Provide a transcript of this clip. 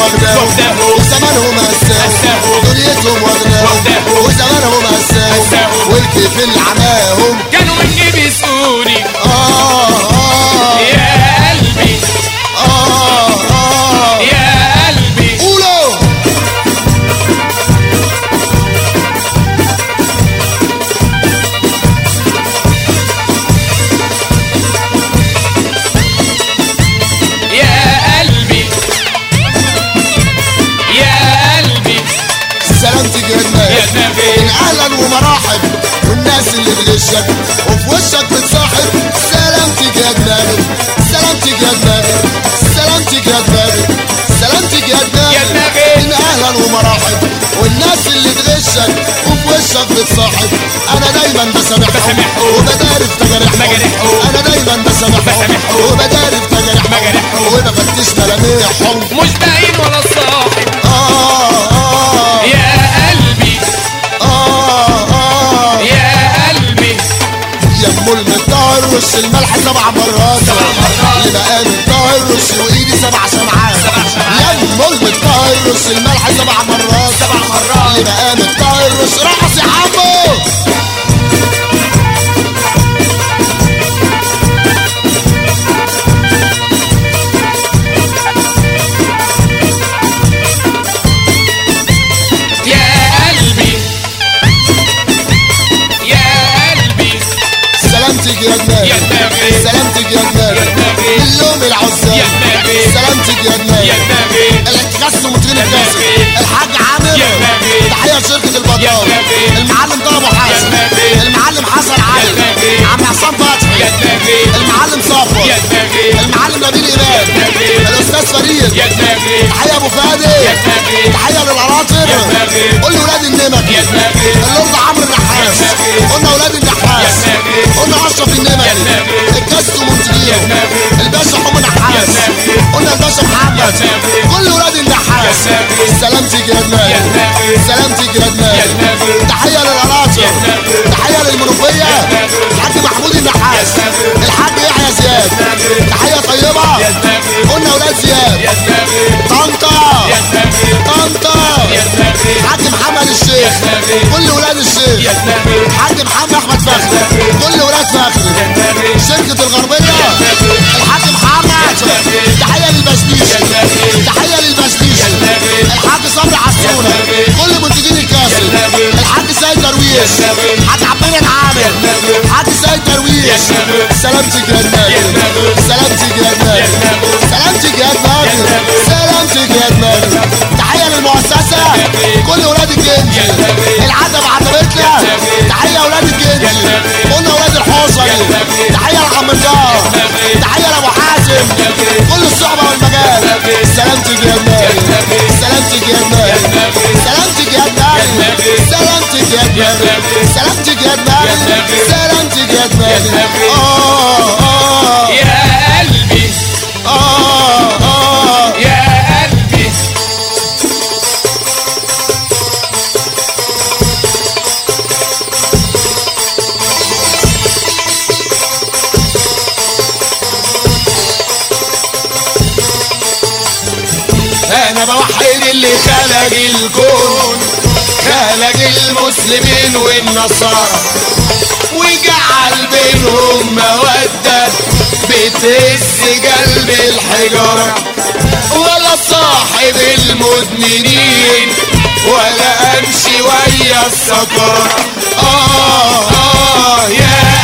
واخداهم واخداهم. وزمانهم هساهم هساهم. دنيتهم واخداهم واخداهم. وزمانهم هساهم هساهم. والكيف اللي عماهم كانوا مني بيسقوني آه آه يا قلبي آه آه يا قلبي قولوا يا قلبي يا قلبي سلامتك يا يا دماغ دماغي من اهلا ومراحب والناس اللي تغشك وفي وشك بتصاحب سلامتك يا دماغي سلامتك يا دماغي سلامتك يا دماغي سلامتك يا دماغي يا دماغي. من اهلا ومراحب والناس اللي تغشك وفي وشك بتصاحب انا دايما بسامحهم بسامحهم. وبداري في تجارحهم مجارحهم. انا دايما بسامحهم بسامحهم. وبداري في تجارحهم مجارحهم. وبفتش ملامحهم مش باين ولا صاحب آه آه يا قلبي آه آه يا قلبي يا ام المطهر رش الملح سبع مرات سبع مرات. اللي بقى مطهر رش وايدي سبع شمعات سبع شمعات. يا ام المطهر رش الملح سبع مرات سبع مرات. اللي بقى مطهر رش رقص يا عمو يا قلبي يا قلبي سلامتك يا دماغي يا دماغي. سلامتك يا دماغي يا دماغي. اليوم العزاب يا دماغي. سلامتك يا دماغي يا دماغي الكاس ومترين يا الكاس دماغي. الحاج عامر يا دماغي. تحية لشركة يا البطال دماغي. المعلم طلب حسن دماغي. المعلم حسن علي دماغي. عم حسام فتحي يا دماغي المعلم صفوت يا دماغي المعلم نبيل امام دماغي. الاستاذ فريد يا دماغي تحية ابو فادي يا دماغي تحية للقراطر يا دماغي. قول لي ولاد النمك يا دماغي اللورد عمرو النحاس يا دماغي. قلنا ولاد النحاس يا دماغي. قلنا اشرف يا النمكي دماغي. الكاس ومنتجينه يا دماغي. الباشا حمو نحاس يا دماغي. قلنا الباشا محمد يا دماغي. كل ولاد النحاس يا دماغي. سلامتك يا دماغي يا دماغي. سلامتك يا دماغي يا دماغي. تحية للقراصر يا دماغي. تحية للمنوفية دماغي. الحاج محمود النحاس يا دماغي. الحاج يحيى زياد دماغي. تحية طيبة يا دماغي قلنا ولاد زياد يا دماغي طنطا يا دماغي طنطا يا دماغي الحاج محمد الشيخ يا دماغي. كل ولاد الشيخ يا دماغي الحاج محمد احمد فخري كل ولاد فخري يا دماغي شركة الغربية دماغي. الحاج محمد دماغي. تحية للبشبيش يا دماغي. تحية للبشبيش دماغي. الحاج صبري عسونة دماغي. كل منتجين الكاسل دماغي. الحاج سيد درويش دماغي. الحاج عبير العامر دماغي. الحاج سيد درويش دماغي. سلامتك يا دماغي دماغي. سلامتك يا دماغي دماغي. سلامتك يا دماغي دماغي. سلامتك يا دماغي تحية للمؤسسة دماغي. كل ولاد الجنجي دماغي. العتبة عتبتنا دماغي. تحية ولاد الجنجي دماغي. قلنا ولاد الحوصري دماغي. تحية لعم الجار دماغي. تحية لأبو حازم دماغي. كل الصحبة والمجال دماغي. سلامتك يا دماغي دماغي. سلامتك يا دماغي دماغي. سلامتك يا دماغي دماغي. سلامتك يا دماغي دماغي. سلامتك يا دماغي دماغي. سلامتك يا دماغي دماغي. آه آه يا قلبي آه آه يا قلبي انا بوحد اللي خلق الكون خلق المسلمين والنصارى وجعل بينهم مودة بتهز قلب الحجارة ولا صاحب المدمنين ولا امشي ويا السكارة آه آه يا